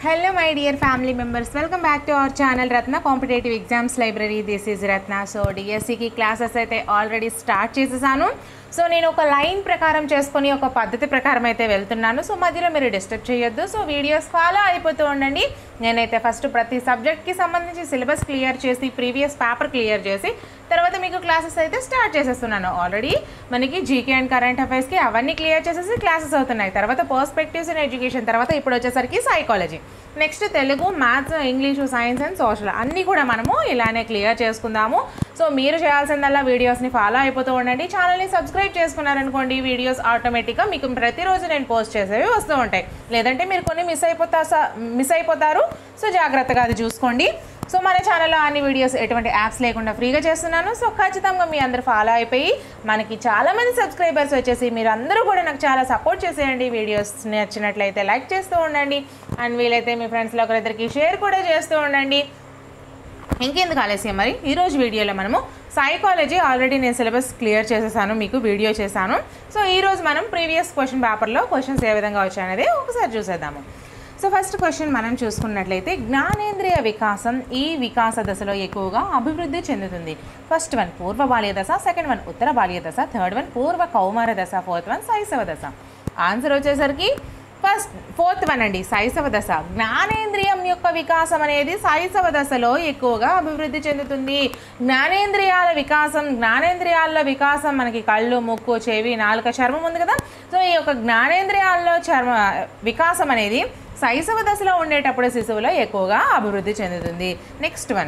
hello my dear family members welcome back to our channel Ratna competitive exams library this is Ratna so డిఎస్సికి classes అయితే already start చేసేసాను so నేను ఒక line ప్రకారం చేసుకొని ఒక పద్ధతి ప్రకారం అయితే వెళ్తున్నాను సో మధ్యలో మీరు డిస్టర్బ్ చేయొద్దు సో వీడియోస్ ఫాలో అయిపోతూ ఉండండి నేనైతే ఫస్ట్ ప్రతి సబ్జెక్ట్కి సంబంధించి సిలబస్ క్లియర్ చేసి ప్రీవియస్ పేపర్ క్లియర్ చేసి తర్వాత మీకు క్లాసెస్ అయితే స్టార్ట్ చేసేస్తున్నాను ఆల్రెడీ మనకి జీకే అండ్ కరెంట్ అఫైర్స్కి అవన్నీ క్లియర్ చేసేసి క్లాసెస్ అవుతున్నాయి తర్వాత పర్స్పెక్టివ్స్ ఇన్ ఎడ్యుకేషన్ తర్వాత ఇప్పుడు వచ్చేసరికి psychology next Telugu maths English science and social అన్నీ కూడా మనము ఇలానే క్లియర్ చేసుకుందాము సో మీరు చేయాల్సిందల్లా వీడియోస్ని ఫాలో అయిపోతూ ఉండండి ఛానల్ని సబ్స్క్రైబ్ చేసుకున్నారనుకోండి వీడియోస్ ఆటోమేటిక్గా మీకు ప్రతిరోజు నేను పోస్ట్ చేసేవి వస్తూ ఉంటాయి లేదంటే మీరు కొన్ని మిస్ అయిపోతా మిస్ అయిపోతారు సో జాగ్రత్తగా అది చూసుకోండి సో మన ఛానల్లో అన్ని వీడియోస్ ఎటువంటి యాప్స్ లేకుండా ఫ్రీగా చేస్తున్నాను సో ఖచ్చితంగా మీ అందరు ఫాలో అయిపోయి మనకి చాలామంది సబ్స్క్రైబర్స్ వచ్చేసి మీరు అందరూ కూడా నాకు చాలా సపోర్ట్ చేసేయండి వీడియోస్ నచ్చినట్లయితే లైక్ చేస్తూ ఉండండి అండ్ వీలైతే మీ ఫ్రెండ్స్లో ఒకరిద్దరికి షేర్ కూడా చేస్తూ ఉండండి ఇంకెందుకు ఆలస్యం మరి ఈరోజు వీడియోలో మనము సైకాలజీ ఆల్రెడీ నేను సిలబస్ క్లియర్ చేసేసాను మీకు వీడియో చేశాను సో ఈరోజు మనం ప్రీవియస్ క్వశ్చన్ పేపర్లో క్వశ్చన్స్ ఏ విధంగా వచ్చాయనేది ఒకసారి చూసేద్దాము సో ఫస్ట్ క్వశ్చన్ మనం చూసుకున్నట్లయితే జ్ఞానేంద్రియ వికాసం ఈ వికాస దశలో ఎక్కువగా అభివృద్ధి చెందుతుంది ఫస్ట్ వన్ పూర్వ బాల్య దశ సెకండ్ వన్ ఉత్తర బాల్య దశ థర్డ్ వన్ పూర్వ కౌమార దశ ఫోర్త్ వన్ శైశవ దశ ఆన్సర్ వచ్చేసరికి ఫస్ట్ ఫోర్త్ వన్ అండి శైశవ దశ జ్ఞానేంద్రియం యొక్క వికాసం అనేది శైశవ దశలో ఎక్కువగా అభివృద్ధి చెందుతుంది జ్ఞానేంద్రియాల వికాసం జ్ఞానేంద్రియాల వికాసం మనకి కళ్ళు ముక్కు చెవి నాలుక చర్మం ఉంది కదా సో ఈ యొక్క జ్ఞానేంద్రియాల్లో చర్మ వికాసం అనేది శైశవ దశలో ఉండేటప్పుడు శిశువులో ఎక్కువగా అభివృద్ధి చెందుతుంది next one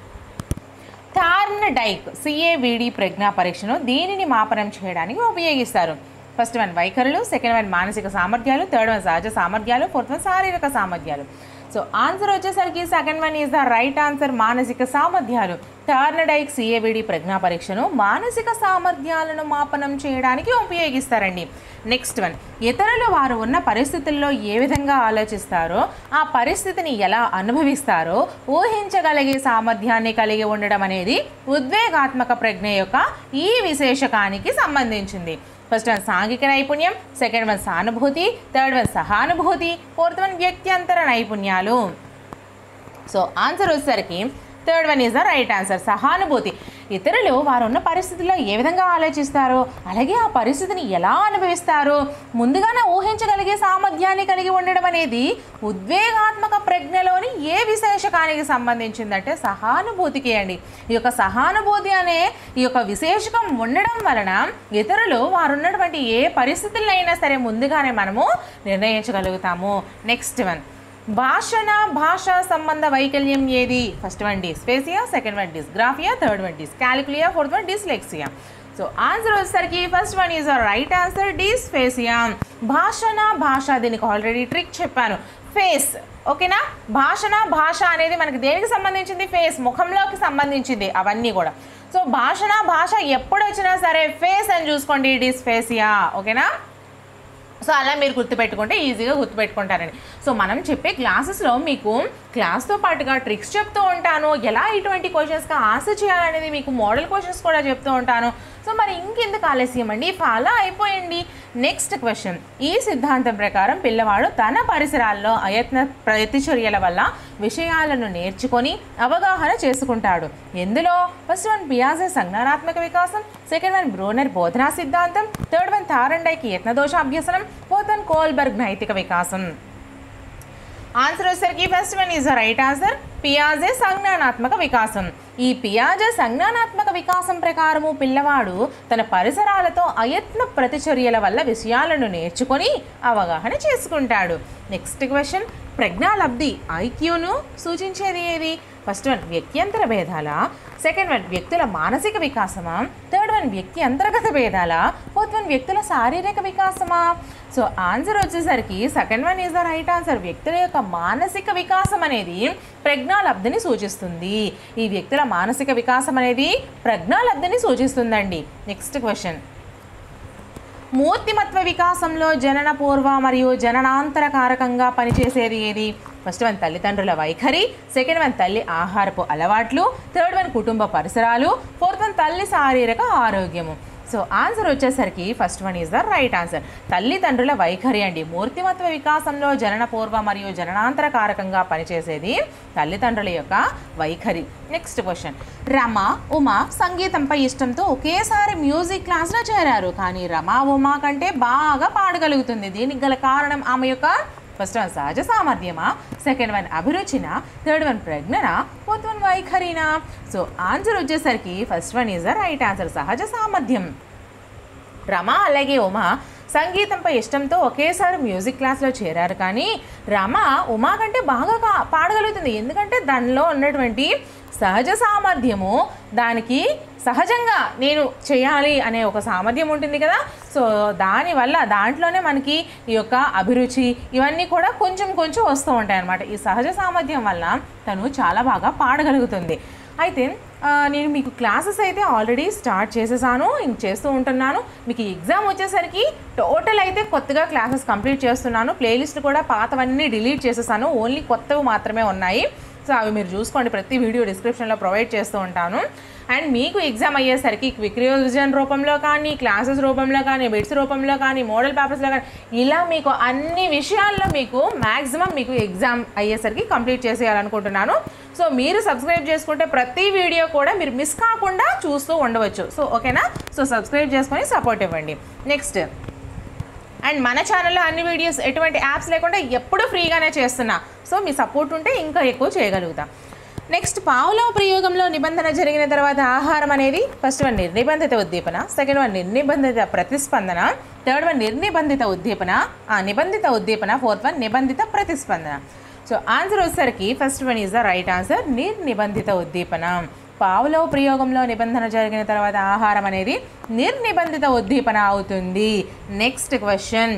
Thorndike CAVD ప్రజ్ఞా పరీక్షను దీనిని మాపనం చేయడానికి ఉపయోగిస్తారు ఫస్ట్ వన్ వైఖరులు సెకండ్ వన్ మానసిక సామర్థ్యాలు థర్డ్ వన్ సహజ సామర్థ్యాలు ఫోర్త్ వన్ శారీరక సామర్థ్యాలు సో ఆన్సర్ వచ్చేసరికి second one is the right answer మానసిక సామర్థ్యాలు టార్నడైక్ సిఏవిడి ప్రజ్ఞా పరీక్షను మానసిక సామర్థ్యాలను మాపనం చేయడానికి ఉపయోగిస్తారండి నెక్స్ట్ వన్ ఇతరులు వారు ఉన్న పరిస్థితుల్లో ఏ విధంగా ఆలోచిస్తారో ఆ పరిస్థితిని ఎలా అనుభవిస్తారో ఊహించగలిగే సామర్థ్యాన్ని కలిగి ఉండడం అనేది ఉద్వేగాత్మక ప్రజ్ఞ యొక్క ఈ విశేషకానికి సంబంధించింది ఫస్ట్ వన్ సాంఘిక నైపుణ్యం సెకండ్ వన్ సానుభూతి థర్డ్ వన్ సహానుభూతి ఫోర్త్ వన్ వ్యక్త్యంతర నైపుణ్యాలు సో ఆన్సర్ వచ్చేసరికి third one is the right answer సహానుభూతి ఇతరులు వారు ఉన్న పరిస్థితుల్లో ఏ విధంగా ఆలోచిస్తారో అలాగే ఆ పరిస్థితిని ఎలా అనుభవిస్తారో ముందుగానే ఊహించగలిగే సామర్థ్యాన్ని కలిగి ఉండడం అనేది ఉద్వేగాత్మక ప్రజ్ఞలోని ఏ విశేషకానికి సంబంధించిందంటే సహానుభూతికి అండి ఈ యొక్క సహానుభూతి అనే ఈ యొక్క విశేషకం ఉండడం వలన ఇతరులు వారు ఉన్నటువంటి ఏ పరిస్థితులైనా సరే ముందుగానే మనము నిర్ణయించగలుగుతాము నెక్స్ట్ వన్ భాషణ భాషా సంబంధ వైకల్యం ఏది first one dysphasia second one dysgraphia third one dyscalculia fourth one dyslexia so answer వచ్చేసరికి first one is right answer dysphasia భాషణ భాష దీనికి ఆల్రెడీ ట్రిక్ చెప్పాను ఫేస్ ఓకేనా భాషణ భాష అనేది మనకి దేనికి సంబంధించింది ఫేస్ ముఖంలోకి సంబంధించింది అవన్నీ కూడా సో భాషణ భాష ఎప్పుడు వచ్చినా సరే ఫేస్ అని చూసుకోండి డిస్ఫేసియా ఓకేనా సో అలా మీరు గుర్తుపెట్టుకుంటే ఈజీగా గుర్తుపెట్టుకుంటారని సో మనం చెప్పే క్లాసెస్లో మీకు క్లాస్తో పాటుగా ట్రిక్స్ చెప్తూ ఉంటాను ఎలా ఇటువంటి క్వశ్చన్స్కి ఆన్సర్ చేయాలనేది మీకు మోడల్ క్వశ్చన్స్ కూడా చెప్తూ ఉంటాను సో మరి ఇంకెందుకు ఆలస్యం అండి ఫాలో అయిపోయండి నెక్స్ట్ క్వశ్చన్ ఈ సిద్ధాంతం ప్రకారం పిల్లవాడు తన పరిసరాల్లో అయత్న ప్రతిచర్యల వల్ల విషయాలను నేర్చుకొని అవగాహన చేసుకుంటాడు ఎందులో ఫస్ట్ వన్ పియాజే సంజ్ఞానాత్మక వికాసం సెకండ్ వన్ బ్రోనర్ బోధనా సిద్ధాంతం థర్డ్ వన్ తారండైకి యత్నదోష అభ్యసనం ఫోర్త్ వన్ కోల్బర్గ్ నైతిక వికాసం ఆన్సర్ వచ్చేసరికి first one is right answer పియాజే సంజ్ఞానాత్మక వికాసం ఈ పియాజే సంజ్ఞానాత్మక వికాసం ప్రకారము పిల్లవాడు తన పరిసరాలతో అయత్న ప్రతిచర్యల వల్ల విషయాలను నేర్చుకొని అవగాహన చేసుకుంటాడు నెక్స్ట్ క్వశ్చన్ ప్రజ్ఞాలబ్ధి ఐక్యూను సూచించేది ఏది ఫస్ట్ వన్ వ్యక్త్యంతర భేదాల సెకండ్ వన్ వ్యక్తుల మానసిక వికాసమా థర్డ్ వన్ వ్యక్తి అంతర్గత భేదాల ఫోర్త్ వన్ వ్యక్తుల శారీరక వికాసమా సో ఆన్సర్ వచ్చేసరికి second one is the right answer వ్యక్తుల యొక్క మానసిక వికాసం అనేది ప్రజ్ఞాలబ్ధిని సూచిస్తుంది ఈ వ్యక్తుల మానసిక వికాసం అనేది ప్రజ్ఞాలబ్ధిని సూచిస్తుందండి నెక్స్ట్ క్వశ్చన్ మూర్తిమత్వ వికాసంలో జనన పూర్వ మరియు జననాంతర కారకంగా పనిచేసేది ఏది ఫస్ట్ వన్ తల్లిదండ్రుల వైఖరి సెకండ్ వన్ తల్లి ఆహారపు అలవాట్లు థర్డ్ వన్ కుటుంబ పరిసరాలు ఫోర్త్ వన్ తల్లి శారీరక ఆరోగ్యము సో ఆన్సర్ వచ్చేసరికి first one is the right answer తల్లిదండ్రుల వైఖరి అండి మూర్తిమత్వ వికాసంలో జనన పూర్వ మరియు జననాంతర కారకంగా పనిచేసేది తల్లిదండ్రుల యొక్క వైఖరి నెక్స్ట్ క్వశ్చన్ రమ ఉమ సంగీతంపై ఇష్టంతో ఒకేసారి మ్యూజిక్ క్లాస్లో చేరారు కానీ రమ ఉమ కంటే బాగా పాడగలుగుతుంది దీనికి గల కారణం ఆమె యొక్క ఫస్ట్ వన్ సహజ సామర్థ్యమా సెకండ్ వన్ అభిరుచినా థర్డ్ వన్ ప్రజ్ఞనా ఫోర్త్ వన్ వైఖరినా సో ఆన్సర్ వచ్చేసరికి first one is the right answer సహజ సామర్థ్యం రమ అలాగే ఉమ సంగీతంపై ఇష్టంతో ఒకేసారి మ్యూజిక్ క్లాస్లో చేరారు కానీ రమ ఉమా కంటే బాగా కా- పాడగలుగుతుంది ఎందుకంటే దానిలో ఉన్నటువంటి సహజ సామర్థ్యము దానికి సహజంగా నేను చేయాలి అనే ఒక సామర్థ్యం ఉంటుంది కదా సో దానివల్ల దాంట్లోనే మనకి ఈ యొక్క అభిరుచి ఇవన్నీ కూడా కొంచెం కొంచెం వస్తూ ఉంటాయి అన్నమాట ఈ సహజ సామర్థ్యం వల్ల తను చాలా బాగా పాడగలుగుతుంది అయితే ఆ, నేను మీకు క్లాసెస్ అయితే ఆల్రెడీ స్టార్ట్ చేసేసాను ఇంక చేస్తూ ఉంటున్నాను మీకు ఎగ్జామ్ వచ్చేసరికి టోటల్ అయితే కొత్తగా క్లాసెస్ కంప్లీట్ చేస్తున్నాను ప్లేలిస్ట్ కూడా పాతవన్నీ డిలీట్ చేసేసాను ఓన్లీ కొత్తవి మాత్రమే ఉన్నాయి సో అవి మీరు చూసుకోండి ప్రతి వీడియో డిస్క్రిప్షన్లో ప్రొవైడ్ చేస్తూ ఉంటాను అండ్ మీకు ఎగ్జామ్ అయ్యేసరికి క్విక్ రివిజన్ రూపంలో కానీ క్లాసెస్ రూపంలో కానీ బిట్స్ రూపంలో కానీ మోడల్ పేపర్స్లో కానీ ఇలా మీకు అన్ని విషయాల్లో మీకు మ్యాక్సిమం మీకు ఎగ్జామ్ అయ్యేసరికి కంప్లీట్ చేసేయాలనుకుంటున్నాను సో మీరు సబ్స్క్రైబ్ చేసుకుంటే ప్రతి వీడియో కూడా మీరు మిస్ కాకుండా చూస్తూ ఉండవచ్చు సో ఓకేనా సో సబ్స్క్రైబ్ చేసుకొని సపోర్ట్ ఇవ్వండి నెక్స్ట్ అండ్ మన ఛానల్లో అన్ని వీడియోస్ ఎటువంటి యాప్స్ లేకుండా ఎప్పుడూ ఫ్రీగానే చేస్తున్నా సో మీ సపోర్ట్ ఉంటే ఇంకా ఎక్కువ చేయగలుగుతాం నెక్స్ట్ పావులో ప్రయోగంలో నిబంధన జరిగిన తర్వాత ఆహారం అనేది ఫస్ట్ వన్ నిర్నిబంధిత ఉద్దీపన సెకండ్ వన్ నిర్నిబంధిత ప్రతిస్పందన థర్డ్ వన్ నిర్నిబంధిత ఉద్దీపన ఆ, నిబంధిత ఉద్దీపన ఫోర్త్ వన్ నిబంధిత ప్రతిస్పందన సో ఆన్సర్ వచ్చేసరికి first one is the right answer నిర్నిబంధిత ఉద్దీపన పావులో ప్రయోగంలో నిబంధన జరిగిన తర్వాత ఆహారం అనేది నిర్నిబంధిత ఉద్దీపన అవుతుంది next question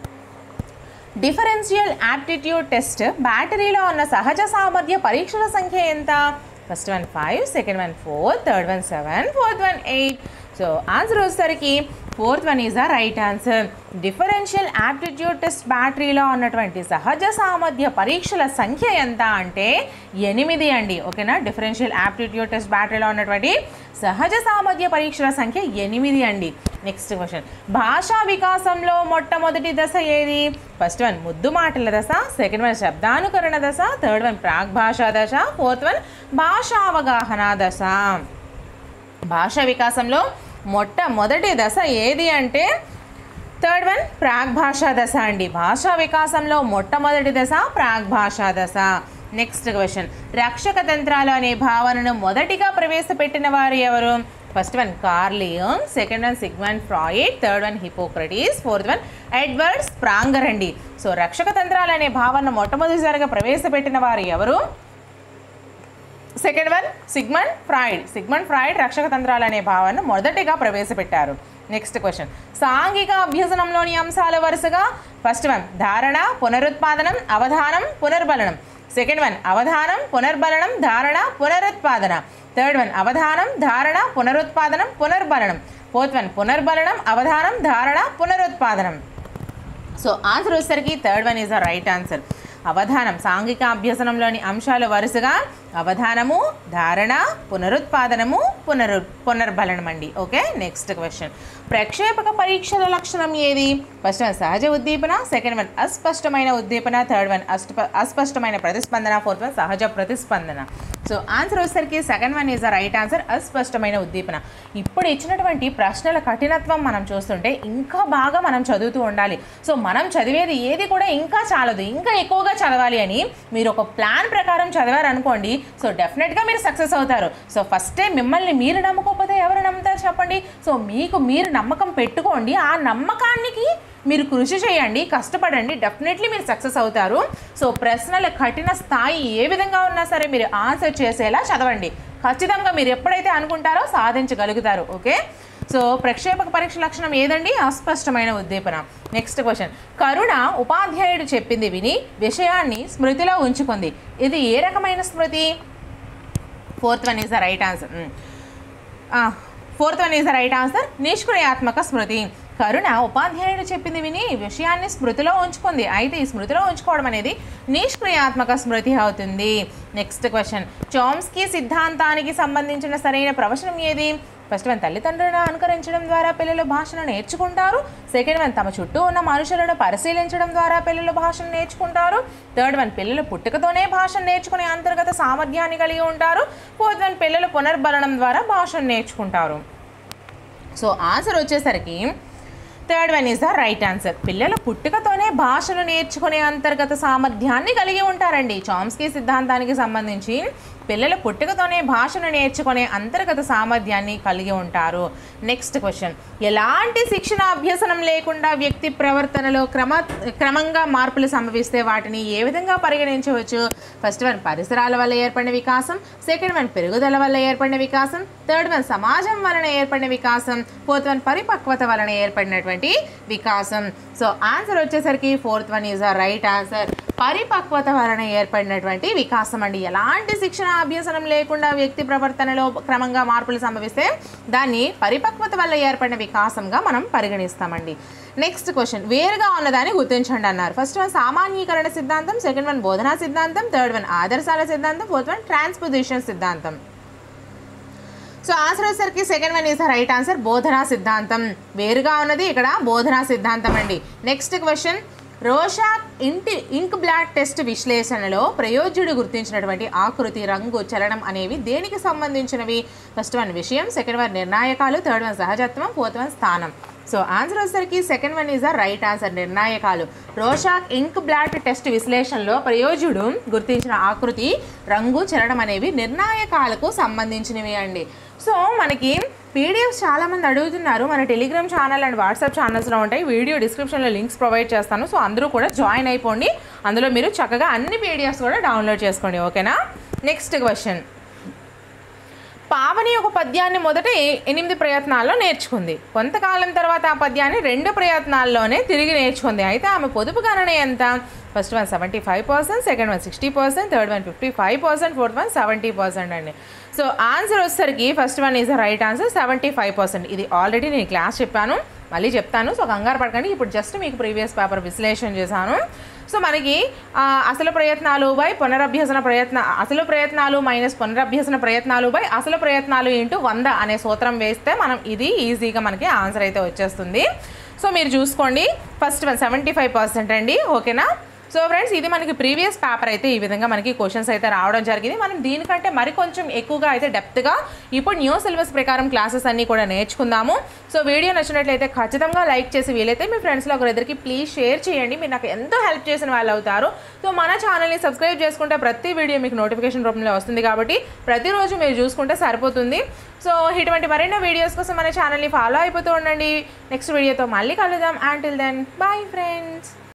differential aptitude test బ్యాటరీలో ఉన్న సహజ సామర్థ్య పరీక్షల సంఖ్య ఎంత first one five second one four third one seven fourth one eight so answer వచ్చేసరికి fourth one is the right answer differential aptitude test బ్యాటరీలో ఉన్నటువంటి సహజ సామర్థ్య పరీక్షల సంఖ్య ఎంత అంటే ఎనిమిది అండి ఓకేనా డిఫరెన్షియల్ యాప్టిట్యూడ్ టెస్ట్ బ్యాటరీలో ఉన్నటువంటి సహజ సామర్థ్య పరీక్షల సంఖ్య ఎనిమిది అండి నెక్స్ట్ క్వశ్చన్ భాషా వికాసంలో మొట్టమొదటి దశ ఏది ఫస్ట్ వన్ ముద్దు మాటల దశ సెకండ్ వన్ శబ్దానుకరణ దశ థర్డ్ వన్ ప్రాగ్ భాషా దశ ఫోర్త్ వన్ భాషావగాహన దశ భాషా వికాసంలో మొట్టమొదటి దశ ఏది అంటే థర్డ్ వన్ ప్రాగ్ భాషా దశ అండి భాషా వికాసంలో మొట్టమొదటి దశ ప్రాగ్ భాషా దశ నెక్స్ట్ క్వశ్చన్ రక్షక తంత్రాలు అనే భావనను మొదటిగా ప్రవేశపెట్టిన వారు ఎవరు ఫస్ట్ వన్ కార్లియం second one Sigmund Freud third one Hippocrates fourth one Eduard Spranger అండి సో రక్షక తంత్రాలు అనే భావనను మొట్టమొదటిసారిగా ప్రవేశపెట్టిన వారు ఎవరు second one Sigmund Freud Sigmund Freud రక్షక తంత్రాలు అనే భావనను మొదటిగా ప్రవేశపెట్టారు నెక్స్ట్ క్వశ్చన్ సాంఘిక అభ్యసనంలోని అంశాలు వరుసగా ఫస్ట్ వన్ ధారణ పునరుత్పాదనం అవధానం పునర్బలనం సెకండ్ వన్ అవధానం పునర్బలనం ధారణ పునరుత్పాదన థర్డ్ వన్ అవధానం ధారణ పునరుత్పాదనం పునర్బలనం ఫోర్త్ వన్ పునర్బలనం అవధానం ధారణ పునరుత్పాదనం సో ఆన్సర్ వచ్చేసరికి third one is the right answer అవధానం సాంఘిక అభ్యసనంలోని అంశాలు వరుసగా అవధానము ధారణ పునరుత్పాదనము పునరు పునర్బలనం అండి ఓకే నెక్స్ట్ క్వశ్చన్ ప్రక్షేపక పరీక్షల లక్షణం ఏది ఫస్ట్ వన్ సహజ ఉద్దీపన సెకండ్ వన్ అస్పష్టమైన ఉద్దీపన థర్డ్ వన్ అష్ట అస్పష్టమైన ప్రతిస్పందన ఫోర్త్ వన్ సహజ ప్రతిస్పందన సో ఆన్సర్ వచ్చేసరికి second one is the right answer అస్పష్టమైన ఉద్దీపన ఇప్పుడు ఇచ్చినటువంటి ప్రశ్నల కఠినత్వం మనం చూస్తుంటే ఇంకా బాగా మనం చదువుతూ ఉండాలి సో మనం చదివేది ఏది కూడా ఇంకా చాలదు ఇంకా ఎక్కువగా చదవాలి అని మీరు ఒక ప్లాన్ ప్రకారం చదివారనుకోండి సో డెఫినెట్గా మీరు సక్సెస్ అవుతారు సో ఫస్టే మిమ్మల్ని మీరు నమ్ముకోకపోతే ఎవరు నమ్ముతారు చెప్పండి సో మీకు మీరు నమ్మకం పెట్టుకోండి ఆ నమ్మకానికి మీరు కృషి చేయండి కష్టపడండి డెఫినెట్లీ మీరు సక్సెస్ అవుతారు సో ప్రశ్నల కఠిన స్థాయి ఏ విధంగా ఉన్నా సరే మీరు ఆన్సర్ చేసేలా చదవండి ఖచ్చితంగా మీరు ఎప్పుడైతే అనుకుంటారో సాధించగలుగుతారు ఓకే సో ప్రక్షేపక పరీక్ష లక్షణం ఏదండి అస్పష్టమైన ఉద్దీపన నెక్స్ట్ క్వశ్చన్ కరుణ ఉపాధ్యాయుడు చెప్పింది విని విషయాన్ని స్మృతిలో ఉంచుకుంది ఇది ఏ రకమైన స్మృతి fourth one is the right answer fourth one is the right answer నిష్క్రియాత్మక స్మృతి కరుణ ఉపాధ్యాయుడు చెప్పింది విని విషయాన్ని స్మృతిలో ఉంచుకుంది అయితే ఈ స్మృతిలో ఉంచుకోవడం అనేది నిష్క్రియాత్మక స్మృతి అవుతుంది నెక్స్ట్ క్వశ్చన్ చోమ్స్కీ సిద్ధాంతానికి సంబంధించిన సరైన ప్రవచనం ఏది ఫస్ట్ వన్ తల్లిదండ్రులను అనుకరించడం ద్వారా పిల్లలు భాషను నేర్చుకుంటారు సెకండ్ వన్ తమ చుట్టూ ఉన్న మనుషులను పరిశీలించడం ద్వారా పిల్లలు భాషను నేర్చుకుంటారు థర్డ్ వన్ పిల్లలు పుట్టుకతోనే భాషను నేర్చుకునే అంతర్గత సామర్థ్యాన్ని కలిగి ఉంటారు ఫోర్త్ వన్ పిల్లలు పునర్బలనం ద్వారా భాషను నేర్చుకుంటారు సో ఆన్సర్ వచ్చేసరికి third one is the right answer పిల్లలు పుట్టుకతోనే భాషను నేర్చుకునే అంతర్గత సామర్థ్యాన్ని కలిగి ఉంటారండి చామ్స్కీ సిద్ధాంతానికి సంబంధించి పిల్లలు పుట్టుకతోనే భాషను నేర్చుకునే అంతర్గత సామర్థ్యాన్ని కలిగి ఉంటారు నెక్స్ట్ క్వశ్చన్ ఎలాంటి శిక్షణ అభ్యసనం లేకుండా వ్యక్తి ప్రవర్తనలో క్రమ క్రమంగా మార్పులు సంభవిస్తే వాటిని ఏ విధంగా పరిగణించవచ్చు ఫస్ట్ వన్ పరిసరాల వల్ల ఏర్పడిన వికాసం సెకండ్ వన్ పెరుగుదల వల్ల ఏర్పడిన వికాసం థర్డ్ వన్ సమాజం వలన ఏర్పడిన వికాసం ఫోర్త్ వన్ పరిపక్వత వలన ఏర్పడినటువంటి వికాసం సో ఆన్సర్ వచ్చేసరికి fourth one is a right answer పరిపక్వత వలన ఏర్పడినటువంటి వికాసం అండి ఎలాంటి శిక్షణ అభ్యసనం లేకుండా వ్యక్తి ప్రవర్తనలో క్రమంగా మార్పులు సంభవిస్తే దాన్ని పరిపక్వత వల్ల ఏర్పడిన వికాసంగా మనం పరిగణిస్తామండి నెక్స్ట్ క్వశ్చన్ వేరుగా ఉన్నదాన్ని గుర్తించండి అన్నారు ఫస్ట్ వన్ సామాన్యీకరణ సిద్ధాంతం సెకండ్ వన్ బోధనా సిద్ధాంతం థర్డ్ వన్ ఆదర్శాల సిద్ధాంతం ఫోర్త్ వన్ ట్రాన్స్పోజిషన్ సిద్ధాంతం సో ఆన్సర్ వచ్చేసరికి second one is the right answer బోధనా సిద్ధాంతం వేరుగా ఉన్నది ఇక్కడ బోధనా సిద్ధాంతం అండి నెక్స్ట్ క్వశ్చన్ రోషా ఇంటి ఇంక్ బ్లాడ్ టెస్ట్ విశ్లేషణలో ప్రయోజ్యుడు గుర్తించినటువంటి ఆకృతి రంగు చలనం అనేవి దేనికి సంబంధించినవి ఫస్ట్ వన్ విషయం సెకండ్ వన్ నిర్ణాయకాలు థర్డ్ వన్ సహజత్వం ఫోర్త్ వన్ స్థానం సో ఆన్సర్ వచ్చేసరికి second one is the right answer నిర్ణాయకాలు రోషాక్ ఇంక్ బ్లాడ్ టెస్ట్ విశ్లేషణలో ప్రయోజుడు గుర్తించిన ఆకృతి రంగు చలనం అనేవి నిర్ణాయకాలకు సంబంధించినవి అండి సో మనకి పీడిఎఫ్స్ చాలామంది అడుగుతున్నారు మన టెలిగ్రామ్ ఛానల్ అండ్ వాట్సాప్ ఛానల్స్లో ఉంటాయి వీడియో డిస్క్రిప్షన్లో లింక్స్ ప్రొవైడ్ చేస్తాను సో అందరూ కూడా జాయిన్ అయిపోండి అందులో మీరు చక్కగా అన్ని పీడిఎఫ్స్ కూడా డౌన్లోడ్ చేసుకోండి ఓకేనా నెక్స్ట్ క్వశ్చన్ పావని ఒక పద్యాన్ని మొదట ఏ- ఎనిమిది ప్రయత్నాల్లో నేర్చుకుంది కొంతకాలం తర్వాత ఆ పద్యాన్ని రెండు ప్రయత్నాల్లోనే తిరిగి నేర్చుకుంది అయితే ఆమె పొదుపు గణన ఎంత first one seventy five percent second one sixty percent third one fifty five percent fourth one seventy percent అండి సో ఆన్సర్ వచ్చేసరికి first one is the right answer seventy five percent ఇది ఆల్రెడీ నేను క్లాస్ చెప్పాను మళ్ళీ చెప్తాను so కంగారు పడకండి ఇప్పుడు జస్ట్ మీకు ప్రీవియస్ పేపర్ విశ్లేషణ చేశాను సో మనకి ఆ, అసలు ప్రయత్నాలు బై పునరభ్యసన ప్రయత్న అసలు ప్రయత్నాలు మైనస్ పునరభ్యసన ప్రయత్నాలు బై అసలు ప్రయత్నాలు ఇంటూ వంద అనే సూత్రం వేస్తే మనం ఇది ఈజీగా మనకి ఆన్సర్ అయితే వచ్చేస్తుంది సో మీరు చూసుకోండి first one seventy five percent అండి ఓకేనా సో ఫ్రెండ్స్ ఇది మనకి ప్రీవియస్ పేపర్ అయితే ఈ విధంగా మనకి క్వశ్చన్స్ అయితే రావడం జరిగింది మనం దీనికంటే మరి కొంచెం ఎక్కువగా అయితే డెప్త్గా ఇప్పుడు న్యూ సిలబస్ ప్రకారం క్లాసెస్ అన్నీ కూడా నేర్చుకుందాము సో వీడియో నచ్చినట్లయితే ఖచ్చితంగా లైక్ చేసి వీలైతే మీ ఫ్రెండ్స్లో ఒకరిద్దరికి ప్లీజ్ షేర్ చేయండి మీరు నాకు ఎంతో హెల్ప్ చేసిన వాళ్ళు అవుతారు సో మన ఛానల్ని సబ్స్క్రైబ్ చేసుకుంటే ప్రతి వీడియో మీకు నోటిఫికేషన్ రూపంలో వస్తుంది కాబట్టి ప్రతిరోజు మీరు చూసుకుంటే సరిపోతుంది సో ఇటువంటి మరెన్నో వీడియోస్ కోసం మన ఛానల్ని ఫాలో అయిపోతూ ఉండండి నెక్స్ట్ వీడియోతో మళ్ళీ కలుద్దాం అంటిల్ దెన్ బాయ్ ఫ్రెండ్స్